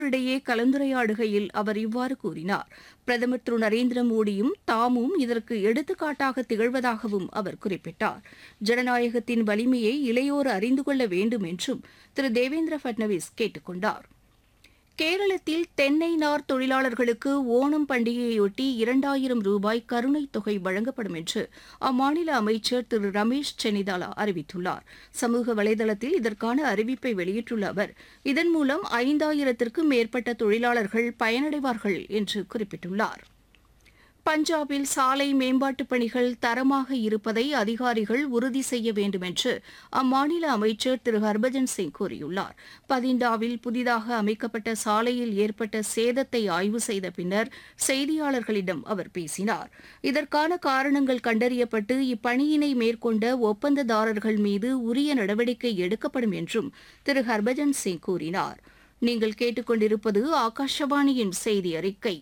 இடையே கலந்துரையாடுகையில் அவர் இவ்வாறு கூறினார் பிரதமர் திரு நரேந்திர மோடியும் தாமும் இதற்கு எடுத்துக்காட்டாக திகழ்வதாகவும் அவர் குறிப்பிட்டார் ஜனநாயகத்தின் வலிமையை இளையோர் அறிந்து கொள்ள வேண்டும் என்றும் திரு தேவேந்திர பட்னவிஸ் கேட்டுக் கொண்டார் கேரளத்தில் தென்னை நார் தொழிலாளர்களுக்கு ஓணம் பண்டிகையொட்டி இரண்டாயிரம் ரூபாய் கருணைத் தொகை வழங்கப்படும் என்று அம்மாநில அமைச்சர் திரு ரமேஷ் சென்னிதாலா அறிவித்துள்ளார் சமூக வலைதளத்தில் இதற்கான அறிவிப்பை வெளியிட்டுள்ள அவர் இதன் மூலம் ஐந்தாயிரத்திற்கும் மேற்பட்ட தொழிலாளர்கள் பயனடைவார்கள் என்று குறிப்பிட்டுள்ளார் பஞ்சாபில் சாலை மேம்பாட்டுப் பணிகள் தரமாக இருப்பதை அதிகாரிகள் உறுதி செய்ய வேண்டும் என்று அம்மாநில அமைச்சர் திரு ஹர்பஜன் சிங் கூறியுள்ளார் பதிண்டாவில் புதிதாக அமைக்கப்பட்ட சாலையில் ஏற்பட்ட சேதத்தை ஆய்வு செய்த பின்னர் செய்தியாளர்களிடம் அவர் பேசினார் இதற்கான காரணங்கள் கண்டறியப்பட்டு இப்பணியினை மேற்கொண்ட ஒப்பந்ததாரர்கள் மீது உரிய நடவடிக்கை எடுக்கப்படும் என்றும் திரு ஹர்பஜன் சிங் கூறினார் நீங்கள் கேட்டுக்கொண்டிருப்பது ஆகாஷவாணியின் செய்தி அறிக்கை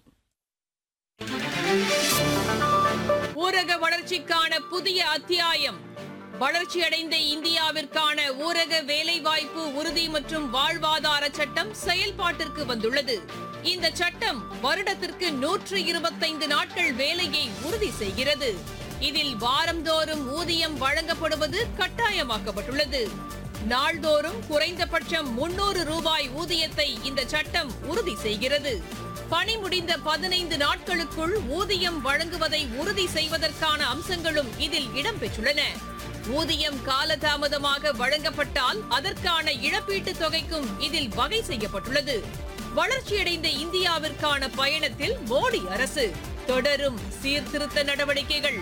ஊரக வளர்ச்சிக்கான புதிய அத்தியாயம் வளர்ச்சியடைந்த இந்தியாவிற்கான ஊரக வேலைவாய்ப்பு உறுதி மற்றும் வாழ்வாதார சட்டம் செயல்பாட்டிற்கு வந்துள்ளது இந்த சட்டம் வருடத்திற்கு நூற்று இருபத்தைந்து நாட்கள் வேலையை உறுதி செய்கிறது இதில் வாரந்தோறும் ஊதியம் வழங்கப்படுவது கட்டாயமாக்கப்பட்டுள்ளது நாள்தோறும் குறைந்தபட்சம் முன்னூறு ரூபாய் ஊதியத்தை இந்த சட்டம் உறுதி செய்கிறது பணி முடிந்த பதினைந்து நாட்களுக்குள் ஊதியம் வழங்குவதை உறுதி செய்வதற்கான அம்சங்களும் இதில் இடம்பெற்றுள்ளன ஊதியம் காலதாமதமாக வழங்கப்பட்டால் அதற்கான இழப்பீட்டுத் தொகைக்கும் இதில் வகை செய்யப்பட்டுள்ளது வளர்ச்சியடைந்த இந்தியாவிற்கான பயணத்தில் மோடி அரசு தொடரும் சீர்திருத்த நடவடிக்கைகள்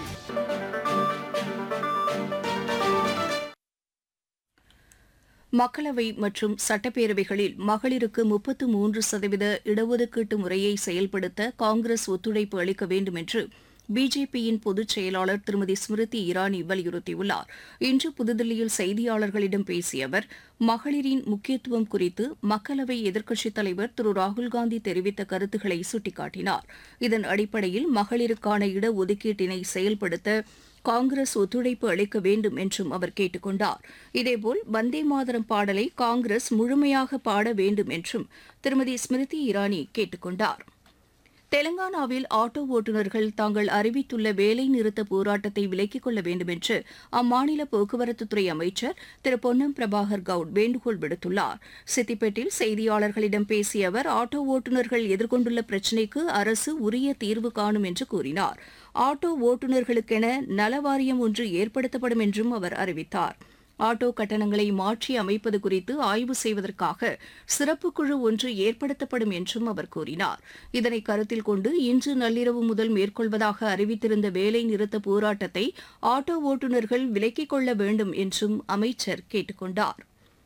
மக்களவை மற்றும் சட்டப்பேரவைகளில் மகளிருக்கு முப்பத்து மூன்று சதவீத இடஒதுக்கீட்டு முறையை செயல்படுத்த காங்கிரஸ் ஒத்துழைப்பு அளிக்க வேண்டும் என்று பிஜேபியின் பொதுச் செயலாளர் திருமதி ஸ்மிருதி இரானி வலியுறுத்தியுள்ளார் இன்று புதுதில்லியில் செய்தியாளர்களிடம் பேசிய அவர் மகளிரின் முக்கியத்துவம் குறித்து மக்களவை எதிர்க்கட்சித் தலைவர் திரு ராகுல்காந்தி தெரிவித்த கருத்துக்களை சுட்டிக்காட்டினார் இதன் அடிப்படையில் மகளிருக்கான இடஒதுக்கீட்டினை செயல்படுத்த காங்கிரஸ் ஒத்துழைப்பு அளிக்க வேண்டும் என்றும் அவர் கேட்டுக் கொண்டார் இதேபோல் வந்தே மாதரம் பாடலை காங்கிரஸ் முழுமையாக பாட வேண்டும் என்றும் திருமதி ஸ்மிருதி இரானி கேட்டுக் கொண்டார் தெலங்கானாவில் ஆட்டோ ஓட்டுநர்கள் தாங்கள் அறிவித்துள்ள வேலை நிறுத்த போராட்டத்தை விலக்கிக் கொள்ள வேண்டும் என்று அம்மாநில போக்குவரத்துத்துறை அமைச்சர் திரு பொன்னம் பிரபாகர் கவுட் வேண்டுகோள் விடுத்துள்ளார் சித்திப்பேட்டில் செய்தியாளர்களிடம் பேசிய அவர் ஆட்டோ ஓட்டுநர்கள் எதிர்கொண்டுள்ள பிரச்சினைக்கு அரசு உரிய தீர்வு காணும் என்று கூறினார் ஆட்டோ ஓட்டுநர்களுக்கென நலவாரியம் ஒன்று ஏற்படுத்தப்படும் என்றும் அவர் அறிவித்தார் ஆட்டோ கட்டணங்களை மாற்றி அமைப்பது குறித்து ஆய்வு செய்வதற்காக சிறப்பு குழு ஒன்று ஏற்படுத்தப்படும் என்றும் அவர் கூறினார் இதனை கருத்தில் கொண்டு இன்று நள்ளிரவு முதல் மேற்கொள்வதாக அறிவித்திருந்த வேலை நிறுத்த போராட்டத்தை ஆட்டோ ஓட்டுநர்கள் விலக்கிக் கொள்ள வேண்டும் என்றும் அமைச்சர் கேட்டுக் கொண்டார்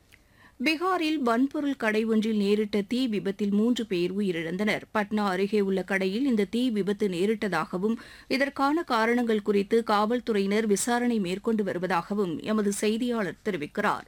பீகாரில் வன்பொருள் கடை ஒன்றில் நேரிட்ட தீ விபத்தில் மூன்று பேர் உயிரிழந்தனர் பட்னா அருகே உள்ள கடையில் இந்த தீ விபத்து நேரிட்டதாகவும் இதற்கான காரணங்கள் குறித்து காவல்துறையினர் விசாரணை மேற்கொண்டு வருவதாகவும் எமது செய்தியாளர் தெரிவிக்கிறார்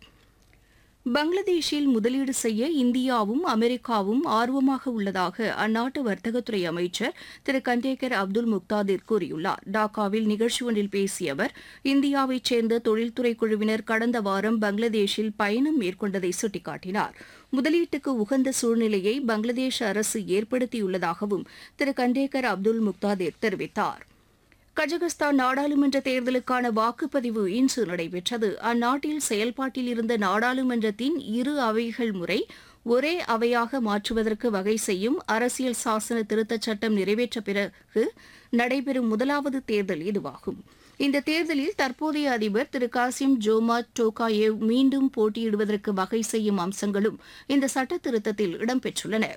பங்களாதேஷில் முதலீடு செய்ய இந்தியாவும் அமெரிக்காவும் ஆர்வமாக உள்ளதாக அந்நாட்டு வர்த்தகத்துறை அமைச்சர் திரு கண்டேகர் அப்துல் முக்தாதிர் கூறியுள்ளார் டாக்காவில் நிகழ்ச்சி ஒன்றில் பேசிய அவர் இந்தியாவைச் சேர்ந்த தொழில்துறை குழுவினர் கடந்த வாரம் பங்களாதேஷில் பயணம் மேற்கொண்டதை சுட்டிக்காட்டினார் முதலீட்டுக்கு உகந்த சூழ்நிலையை பங்களாதேஷ் அரசு ஏற்படுத்தியுள்ளதாகவும் திரு கண்டேகர் அப்துல் முக்தாதிர் தெரிவித்தார் கஜகஸ்தான் நாடாளுமன்ற தேர்தலுக்கான வாக்குப்பதிவு இன்று நடைபெற்றது அந்நாட்டில் செயல்பாட்டில் இருந்த நாடாளுமன்றத்தின் இரு அவைகள் முறை ஒரே அவையாக மாற்றுவதற்கு வகை செய்யும் அரசியல் சாசன திருத்தச் சட்டம் நிறைவேற்ற பிறகு நடைபெறும் முதலாவது தேர்தல் இதுவாகும் இந்த தேர்தலில் தற்போதைய அதிபர் திரு காசிம் ஜோமா டோகாயேவ் மீண்டும் போட்டியிடுவதற்கு வகை செய்யும் அம்சங்களும் இந்த சட்ட திருத்தத்தில் இடம்பெற்றுள்ளன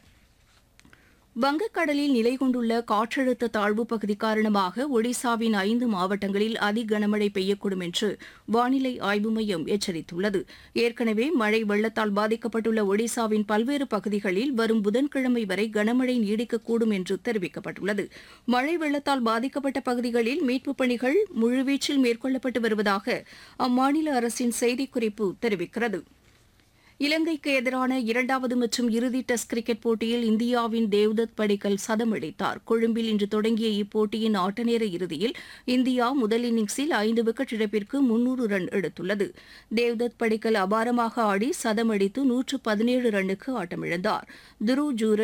வங்கக்கடலில் நிலை கொண்டுள்ள காற்றழுத்த தாழ்வு பகுதி காரணமாக ஒடிசாவின் ஐந்து மாவட்டங்களில் அதி கனமழை பெய்யக்கூடும் என்று வானிலை ஆய்வு மையம் எச்சரித்துள்ளது ஏற்கனவே மழை வெள்ளத்தால் பாதிக்கப்பட்டுள்ள ஒடிசாவின் பல்வேறு பகுதிகளில் வரும் புதன்கிழமை வரை கனமழை நீடிக்கக்கூடும் என்று தெரிவிக்கப்பட்டுள்ளது மழை வெள்ளத்தால் பாதிக்கப்பட்ட பகுதிகளில் மீட்புப் பணிகள் முழுவீச்சில் மேற்கொள்ளப்பட்டு வருவதாக அம்மாநில அரசின் செய்திக்குறிப்பு தெரிவிக்கிறது இலங்கைக்கு எதிரான இரண்டாவது மற்றும் இறுதி டெஸ்ட் கிரிக்கெட் போட்டியில் இந்தியாவின் தேவ்தத் படிக்கல் சதம் அடித்தார் கொழும்பில் இன்று தொடங்கிய இப்போட்டியின் ஆட்டநேர இறுதியில் இந்தியா முதல் இன்னிங்ஸில் ஐந்து விக்கெட் இழப்பிற்கு முன்னூறு ரன் எடுத்துள்ளது தேவ்தத் படிக்கல் அபாரமாக ஆடி சதம் அடித்து நூற்று பதினேழு ரன்னுக்கு ஆட்டமிழந்தார் துருவ் ஜூரல்